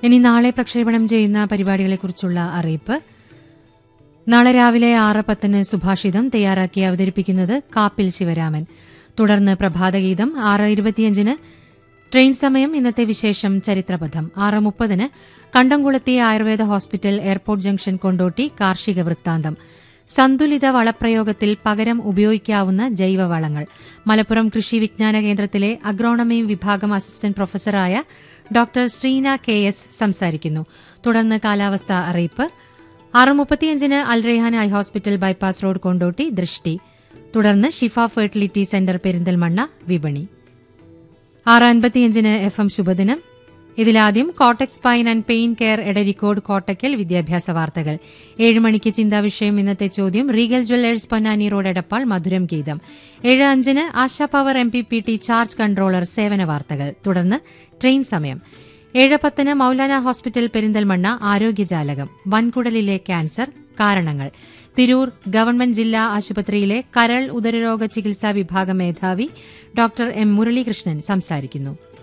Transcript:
ഇനി നാളെ പ്രക്ഷേപണം ചെയ്യുന്ന പരിപാടികളെക്കുറിച്ചുള്ള അറിയിപ്പ് നാളെ രാവിലെ ആറ് പത്തിന് സുഭാഷിതം തയ്യാറാക്കി അവതരിപ്പിക്കുന്നത് കാപ്പിൽ ശിവരാമൻ തുടർന്ന് പ്രഭാതഗീതം ആറ് ഇരുപത്തിയഞ്ചിന് ട്രെയിൻ സമയം ഇന്നത്തെ വിശേഷം ചരിത്രപഥം ആറ് മുപ്പതിന് കണ്ടംകുളത്തി Ayurveda hospital airport junction Kondotty കാർഷിക വൃത്താന്തം സന്തുലിത വളപ്രയോഗത്തിൽ പകരം ഉപയോഗിക്കാവുന്ന ജൈവവളങ്ങൾ മലപ്പുറം കൃഷി വിജ്ഞാന കേന്ദ്രത്തിലെ അഗ്രോണമി വിഭാഗം അസിസ്റ്റന്റ് പ്രൊഫസറായ ഡോക്ടർ ശ്രീന കെ എസ് സംസാരിക്കുന്നു തുടർന്ന് കാലാവസ്ഥ അറിയിപ്പ് ആറ് മുപ്പത്തിയഞ്ചിന് Alrehan eye hospital bypass road Kondotty ദൃഷ്ടി തുടർന്ന് ഷിഫ ഫെർട്ടിലിറ്റി സെന്റർ പെരിന്തൽമണ്ണ വിപണി ആറ് അൻപത്തിയഞ്ചിന് എഫ് എം ശുഭദിനം ഇതിലാദ്യം Kottak spine and pain care Edarikode Kottakkal വിദ്യാഭ്യാസ വാർത്തകൾ ഏഴ് മണിക്ക് ചിന്താവിഷയം ഇന്നത്തെ ചോദ്യം Regal jewellers Ponnani road Edappal മധുരം ഗീതം ഏഴ് അഞ്ചിന് Asha power M P P T charge controller സേവന വാർത്തകൾ തുടർന്ന് ട്രെയിൻ സമയം ഏഴ് പത്തിന് മൌലാന ഹോസ്പിറ്റൽ പെരിന്തൽമണ്ണ ആരോഗ്യജാലകം വൻകുടലിലെ ക്യാൻസർ കാരണങ്ങൾ തിരൂർ ഗവൺമെന്റ് ജില്ലാ ആശുപത്രിയിലെ കരൾ ഉദരരോഗ ചികിത്സാ വിഭാഗം മേധാവി ഡോക്ടർ എം മുരളീകൃഷ്ണൻ സംസാരിക്കുന്നു